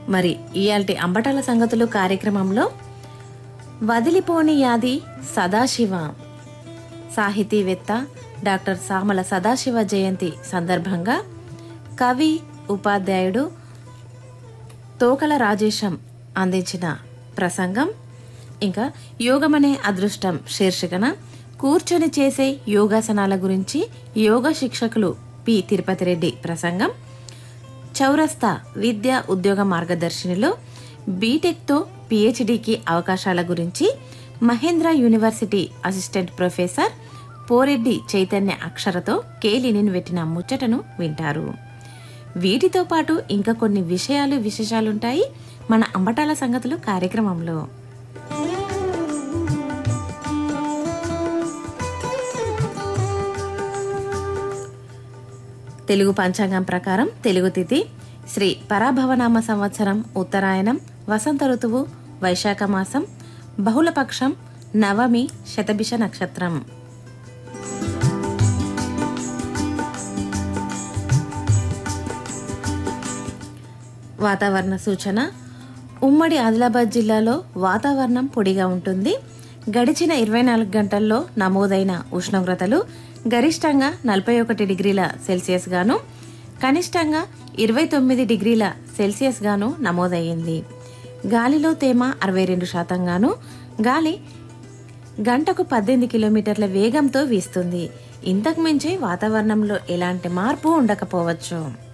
మరి ఇయాల్టి అంబటాల సంగతులు కార్యక్రమంలో వదిలిపోని యాది సదాశివ సాహితీవేత్త డాక్టర్ సామల సదాశివ జయంతి సందర్భంగా కవి ఉపాధ్యాయుడు తోకల రాజేశం అందించిన ప్రసంగం ఇంకా యోగమనే అదృష్టం శీర్షికన కూర్చొని చేసే యోగాసనాల గురించి యోగా శిక్షకులు పి తిరుపతి రెడ్డి ప్రసంగం చౌరస్తా విద్యా ఉద్యోగ మార్గదర్శినిలో బీటెక్తో పిహెచ్డికి అవకాశాల గురించి Mahindra university assistant professor Poreddy Chaitanya అక్షరతో కేలినిన్ పెట్టిన ముచ్చటను వింటారు వీటితో పాటు ఇంకా కొన్ని విషయాలు విశేషాలుంటాయి మన అంబటాల సంగతులు కార్యక్రమంలో తెలుగు పంచాంగం ప్రకారం తెలుగు తిథి శ్రీ పరాభవనామ సంవత్సరం ఉత్తరాయణం వసంత ఋతువు వైశాఖ మాసం బహుళపక్షం నవమి శతభిష నక్షత్రం వాతావరణ సూచన ఉమ్మడి ఆదిలాబాద్ జిల్లాలో వాతావరణం పొడిగా ఉంటుంది గడిచిన ఇరవై నాలుగు గంటల్లో నమోదైన ఉష్ణోగ్రతలు గరిష్టంగా నలభై ఒకటి డిగ్రీల సెల్సియస్ గాను కనిష్టంగా ఇరవై తొమ్మిది డిగ్రీల సెల్సియస్ గాను నమోదయ్యింది గాలిలో తేమ అరవై రెండు శాతంగాను గాలి గంటకు పద్దెనిమిది కిలోమీటర్ల వేగంతో వీస్తుంది ఇంతకు మించి వాతావరణంలో ఎలాంటి మార్పు ఉండకపోవచ్చు